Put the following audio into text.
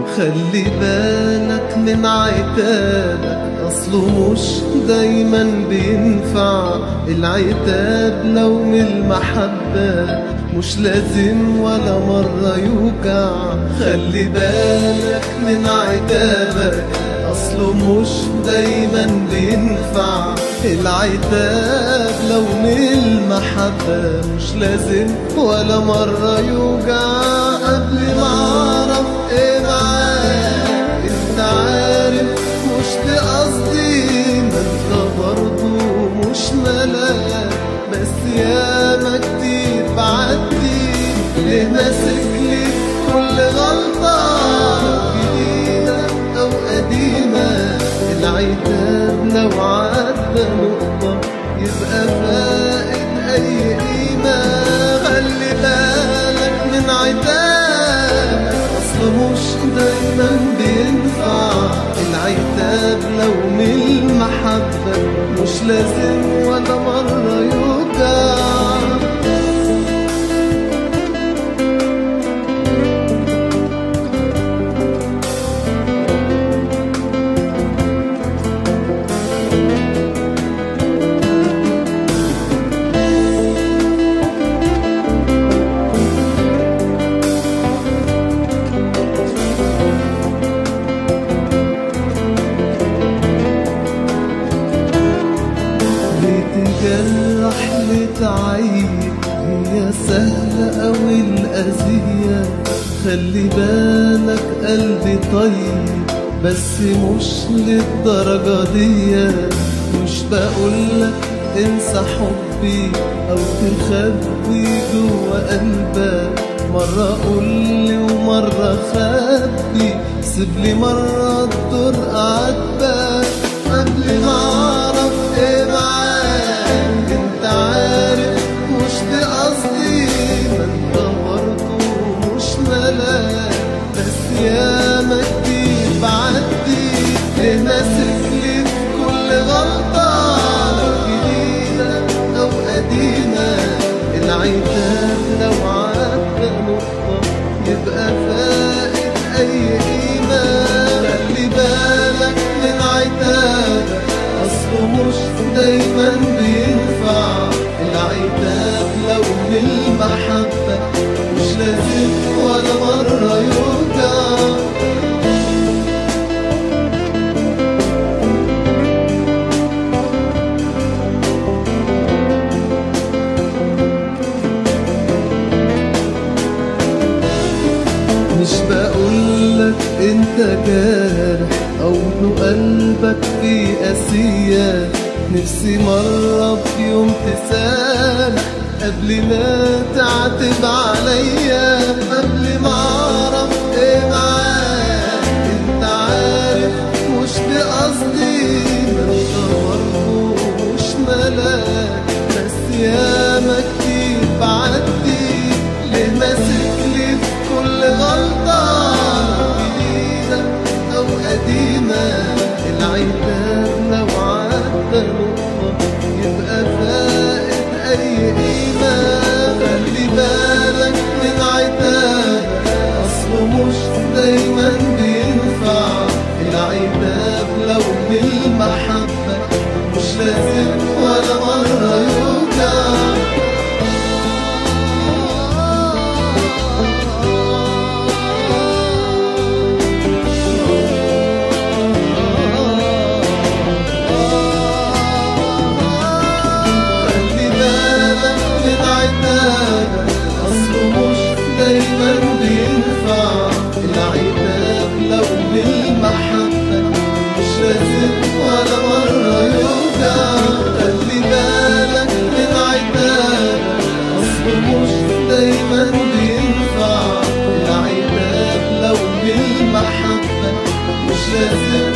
خلي بالك من عتابك أصله مش دايما بينفع العتاب لو من المحبة مش لازم ولا مرة يوجع خلي بالك من عتابك أصله مش دايما بينفع العتاب لو من المحبة مش لازم ولا مرة يوجع قبل ما أعرف إيه معاك أنت عارف مش قصدي ما أنت برضه مش ملاك بس ياما كتير بعدي ليه ماسك لي كل غلطة جديدة أو قديمة العتاب لو عدى نقطة يبقى فائد أي قيمة خلي بالك من عتابك أصل مش دايما بينفع العتاب لو من المحبة مش لازم ولا مرة يوجع لتجرح لتعيب هي سهلة أوي الأذية خلي بالك قلبي طيب بس مش للدرجة دي مش بقولك انسى حبي أو تخبي جوا قلبك مرة قولي ومرة خبي سيبلي مرة الدور عاتبك قبل ما أعرف إيه معاك أنت عارف مش بقصدي ما أنت برضه مش ملاك بس ياما كتير بعدي ليه ماسك لي في كل غلطة لو جديدة أو قديمة العتاب لو عدى نقطة يبقى فائد أي قيمة خلي بالك من عتابك أصله مش دايما بينفع العتاب لو بالمحبة مش لازم ولا مرة يرجع مش بقولك انت جارح او انه قلبك فيه قاسية نفسي مرة في يوم تسامح قبل ما تعتب عليا قبل ما اعرف ايه معاك انت عارف مش بقصدي ما انت برضه مش ملاك بس ياما كتير بعدي ليه ماسك لي في كل غلطة جديدة أو قديمة العتاب لو عدى نقطة يبقى فائد أي قيمة خلي بالك من عتابك أصله مش دايما بينفع العتاب لو بالمحبة مش لازم ولا مرة يوجع خلي بالك من عتابك أصله مش دايما بينفع العتاب لو بالمحبة مش لازم ولا مرة يوجع خلي بالك من عتابك أصله مش دايما بينفع العتاب لو بالمحبة مش لازم